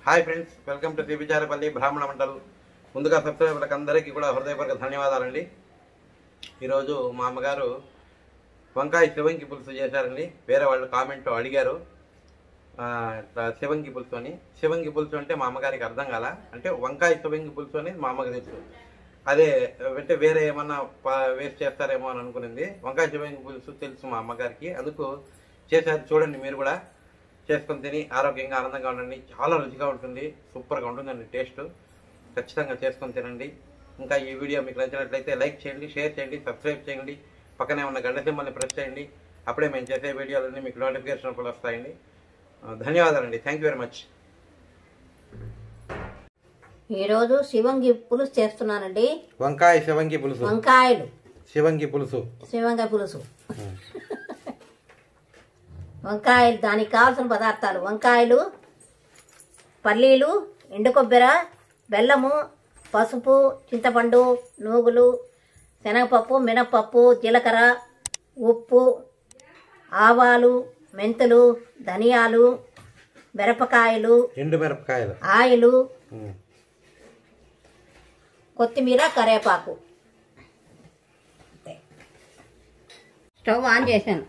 Hi friends welcome to Srivicharapalli Brahmana Mandal ముందుగా సబ్స్క్రైబర్లకు అందరికీ కూడా హృదయపూర్వక ధన్యవాదాలండి ఈరోజు మా అమ్మగారు వంకాయ శివంకి పులుసు చేశారండి వేరే వాళ్ళు కామెంట్ అడిగారు ఆ, ఇట్లా శివంగి పులుసు అని శివంగి పులుసు అంటే మా అమ్మగారికి అర్థం కాల అంటే వంకాయ శివంగి పులుసు అనేది మా అమ్మకి తెలుసు అదే అంటే వేరే ఏమన్నా వేస్ట్ చేస్తారేమో అని అనుకునింది వంకాయ శివంగి పులుసు తెలుసు మా అమ్మగారికి అందుకు చేశారు చూడండి మీరు కూడా చేసుకొని తిని ఆరోగ్యంగా ఆనందంగా ఉండండి చాలా రుచిగా ఉంటుంది సూపర్గా ఉంటుందండి టేస్ట్ ఖచ్చితంగా చేసుకొని తినండి ఇంకా ఈ వీడియో మీకు నచ్చినట్లయితే లైక్ చేయండి షేర్ చేయండి సబ్స్క్రైబ్ చేయండి పక్కనే ఉన్న గంట సింబల్ని ప్రెస్ చేయండి అప్పుడే మేము చేసే వీడియోలన్నీ మీకు నోటిఫికేషన్ కూడా వస్తాయండి ఆ, ధన్యవాదాలండి థ్యాంక్ యూ వెరీ మచ్ ఈరోజు శివంగి పులుసు చేస్తున్నానండి వంకాయ శివంగి పులుసు వంకాయలు శివంగి పులుసు శివంగా పులుసు వంకాయలు దానికి కావాల్సిన పదార్థాలు వంకాయలు పల్లీలు ఎండు కొబ్బరి బెల్లము పసుపు చింతపండు నూగులు శనగపప్పు మినపప్పు జీలకర్ర ఉప్పు ఆవాలు మెంతులు ధనియాలు మిరపకాయలు ఎండు మిరపకాయలు ఆయిలు కొత్తిమీర కరివేపాకు స్టవ్ ఆన్ చేశాను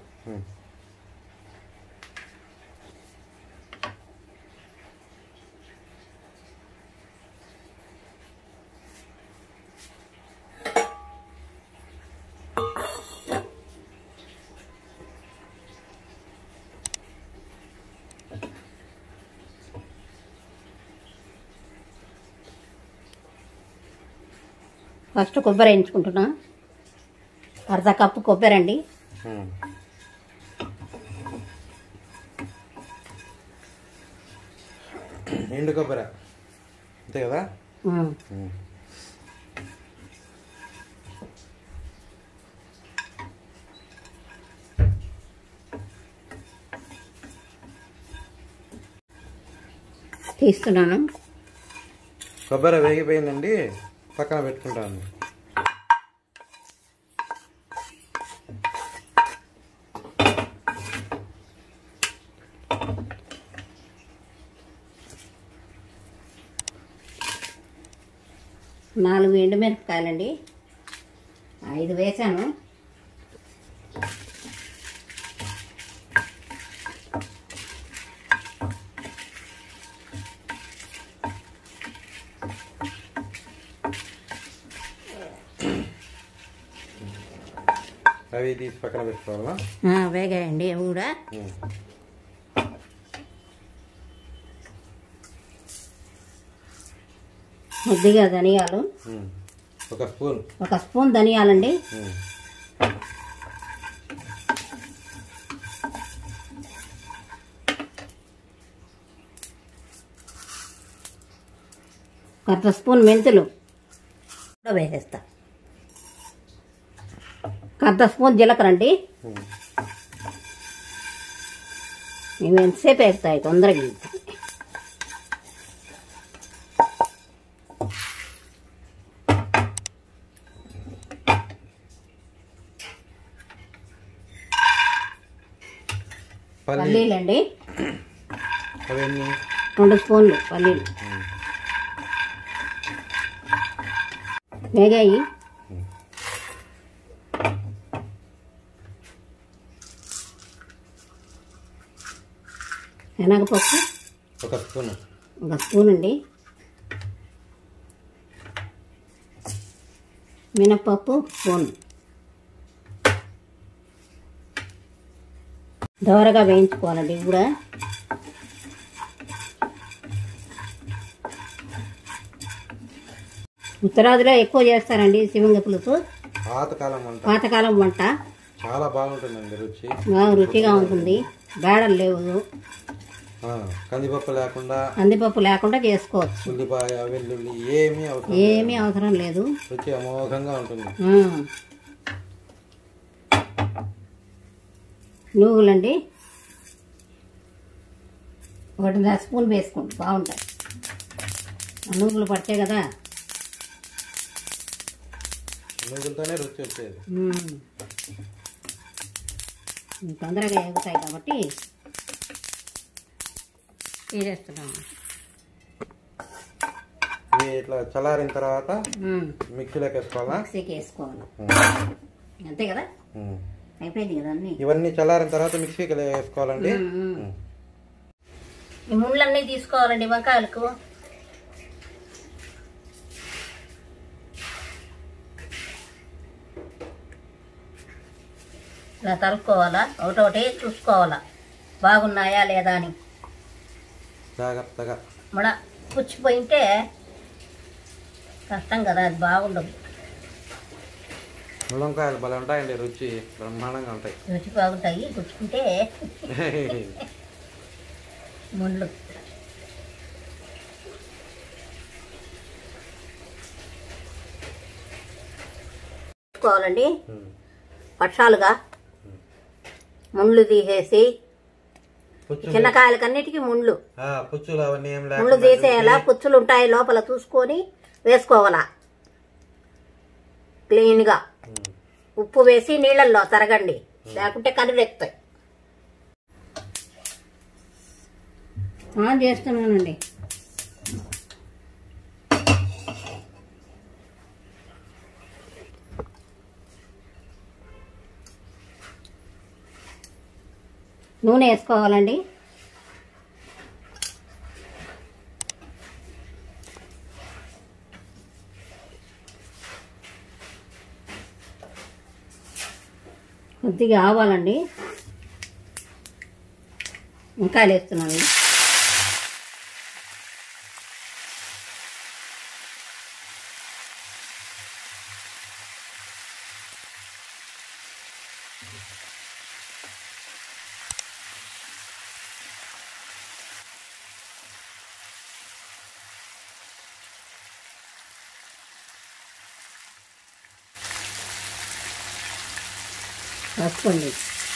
ఫస్ట్ కొబ్బరి వేయించుకుంటున్నా అర్ధ కప్పు కొబ్బరి అండి ఎండు కొబ్బరి అంతే కదా తీస్తున్నాను కొబ్బరి వేగిపోయిందండి పక్కన పెట్టుకుంటాను నాలుగు ఎండుమిరపకాయలండి ఐదు వేసాను అవి తీసి పక్కన పెట్టుకోవాలా ఆ, వేగాయండి అవి కూడా కొద్దిగా ధనియాలు ఒక స్పూన్ ఒక స్పూన్ ధనియాలండి అర్ధ స్పూన్ మెంతులు కూడా వేసేస్తా అర్ధ స్పూన్ జీలకర్ర అండి ఇవి ఎంతసేపు వేస్తాయి తొందరగా వేగుతాయి. పల్లి పల్లీలండి అవన్నీ రెండు స్పూన్లు పల్లీలు వేగాయి శనగపప్పు ఒక స్పూన్ ఒక స్పూన్ అండి మినపప్పు స్పూన్ దోరగా వేయించుకోవాలండి ఇవి కూడా ఉత్తరాదిలో ఎక్కువ చేస్తారండి శివంగ పులుసు పాతకాలం వంట పాతకాలం వంట చాలా బాగుంటుందండి రుచి బాగా రుచిగా ఉంటుంది బేడలు లేవు ఆ, కందిపప్పు లేకుండా కందిపప్పు లేకుండా చేసుకోవచ్చు ఉల్లిపాయ వెల్లుల్లి ఏమీ అవసరం ఏమీ అవసరం లేదు రుచి అమోఘంగా ఉంటుంది ఆ. నువ్వులండి ఒకటిన్నర స్పూన్ వేసుకోండి బాగుంటాయి ఆ నువ్వులు పడితే కదా నువ్వులతోనే రుచి వచ్చేది మ్మ్. తొందరగా ఎగుతాయి కాబట్టి తీసేస్తున్నాము ఇవి ఇట్లా చల్లారిన తర్వాత ఉమ్. మిక్సీలోకి వేసుకోవాలా మిక్సీకి వేసుకోవాలి ఉమ్. అంతే కదా ఉమ్. అయిపోయింది కదా అన్నీ ఇవన్నీ చల్లారిన తర్వాత మిక్సీకి వేసుకోవాలండి ఉమ్, ఉమ్. ఉమ్. ఈ ముళ్ళన్నీ తీసుకోవాలండి వంకాయలకు ఇలా తరుక్కోవాలా ఒకటొకటి చూసుకోవాలా బాగున్నాయా లేదా అని జాగ్రత్తగా మన పుచ్చిపోయింటే కష్టం కదా అది బాగుండదు ముళ్ళంకాయలు భలే ఉంటాయండి రుచి బ్రహ్మాండంగా ఉంటాయి రుచి బాగుంటాయి పుచ్చుకుంటే ముళ్ళు తీసుకోవాలండి ఉమ్. పక్షాలుగా ముళ్ళు తీసేసి పుచ్చులు చిన్న కాయలకన్నిటికీ ముళ్ళు ఆ, పుచ్చులు అవన్నీ ఏం ముళ్ళు లేకుండా తీసేయాలా పుచ్చులు ఉంటాయి లోపల చూసుకొని వేసుకోవాలా క్లీన్గా ఉమ్. ఉప్పు వేసి నీళ్ళల్లో తరగండి లేకుంటే కదిలెత్తాయి ఆన్ చేస్తున్నానండి నూనె వేసుకోవాలండి కొద్దిగా ఆవాలండి వంకాయలు వేస్తున్నాను పసుపండి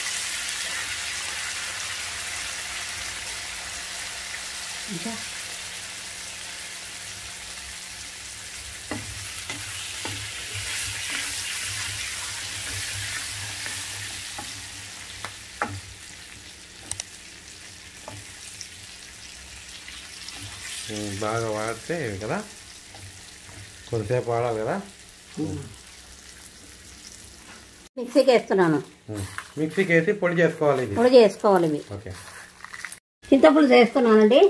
ఇంకా ఉమ్, బాగా వాడితే కదా కొద్దిసేపు వాడాలి కదా మిక్సీకి వేస్తున్నాను ఉమ్. మిక్సీకి వేసి పొడి చేసుకోవాలి ఇది పొడి చేసుకోవాలి ఇవి ఓకే చింతపులుసు వేస్తున్నానండి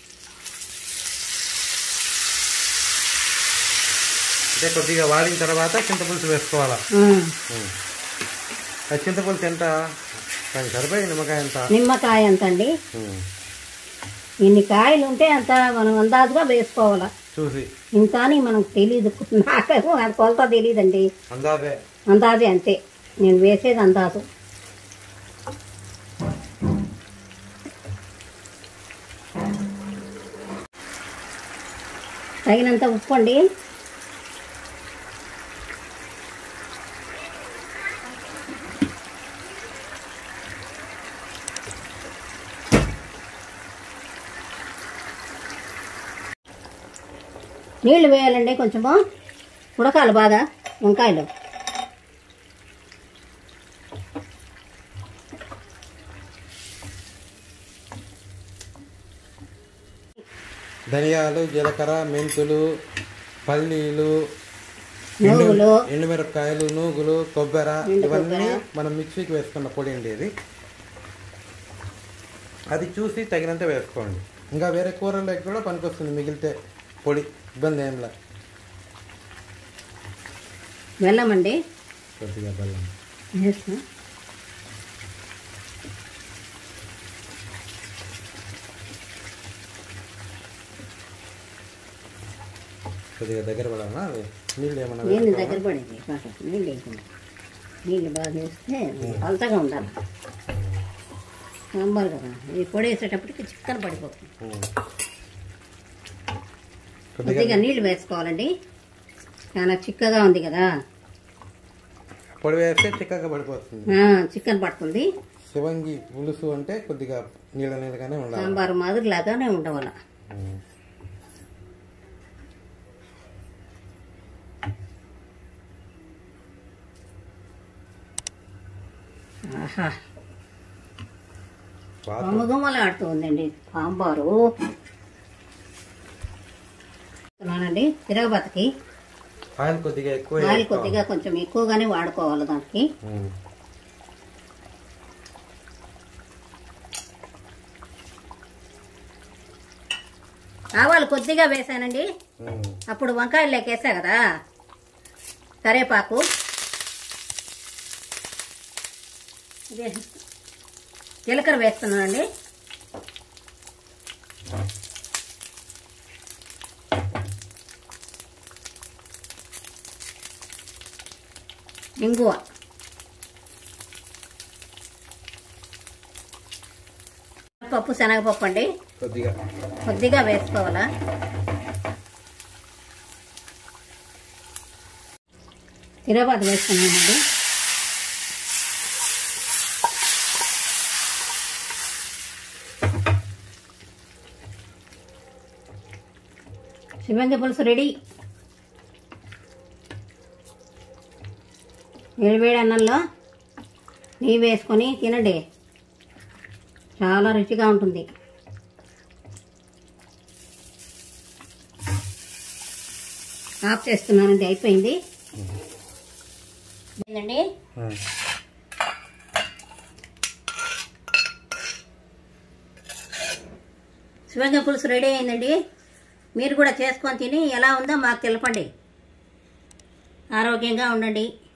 అంటే కొద్దిగా వాడిన తర్వాత చింతపులుసు వేసుకోవాలా ఉమ్. ఉమ్. ఆ చింతపులుసు ఎంత దానికి సరిపోయి నిమ్మకాయ ఎంత నిమ్మకాయ ఎంత అండి ఉమ్. ఇన్ని కాయలు ఉంటే అంత మనం అందాజుగా వేసుకోవాలి చూసి ఇంత అని మనకు తెలీదు నాకేమో అది కొలత తెలియదండి అందాజే అందాజే అంతే నేను వేసేది అందాజు తగినంత ఉప్పు అండి నీళ్లు వేయాలండి కొంచెము ఉడకాలి బాగా వంకాయలు ధనియాలు జీలకర్ర మెంతులు పల్లీలు ఎండు నువ్వులు ఎండుమిరపకాయలు నూగులు కొబ్బరి ఎండు ఇవన్నీ కొబ్బరి. మనం మిక్సీకి వేసుకున్న పొడి అండి ఇది అది చూసి తగినంత వేసుకోండి ఇంకా వేరే కూరలోకి కూడా పనికొస్తుంది మిగిలితే పొడి ఇబ్బంది ఏం లే బెల్లం అండి కొద్దిగా బెల్లం వేస్తా. కొద్దిగా దగ్గర పడాలనా అది నీళ్ళు ఏమన్నా నీళ్ళు వేసుకోవాలా? దగ్గర పడింది కాస్త నీళ్ళు వేయకుండా నీళ్ళు బాగా వేస్తే పలతగా ఉండాలి సాంబార్ కదా ఇది పొడి వేసేటప్పటికి చిక్కన పడిపోతుంది ఉమ్. కొద్దిగా కొద్దిగా నీళ్ళు వేసుకోవాలండి చాలా చిక్కగా ఉంది కదా పొడి వేస్తే చిక్కగా పడిపోతుంది ఆ, చిక్కన పడుతుంది శివంగి పులుసు అంటే కొద్దిగా నీళ్ళ నీళ్ళగానే ఉండాలి సాంబార్ మాదిరి లాగానే ఉండవాల ఉమ్. ఆహా వాసన. గుమగుమలాడుతూ ఉందండి సాంబారు వేస్తున్నానండి తిరగబతకి ఆయిల్ కొద్దిగా ఎక్కువ ఆయిల్ కొద్దిగా కొంచెం ఎక్కువగానే వాడుకోవాలి దానికి ఉమ్. ఆవాలు కొద్దిగా వేసానండి ఉమ్. అప్పుడు వంకాయలు లెక్కేసా కదా కరేపాకు ఇది జీలకర్ర వేస్తున్నానండి ఇంగువ పప్పు శనగపప్పు అండి కొద్దిగా కొద్దిగా వేసుకోవాలా తిరగబాతు వేసుకున్నామండి శివంగి పులుసు రెడీ వేడివేడి అన్నంలో నెయ్యి వేసుకొని తినండి చాలా రుచిగా ఉంటుంది ఆఫ్ చేస్తున్నానండి అయిపోయింది ఏంటండి ఉమ్. శివంగి పులుసు రెడీ అయిందండి మీరు కూడా చేసుకొని తిని ఎలా ఉందో మాకు తెలపండి ఆరోగ్యంగా ఉండండి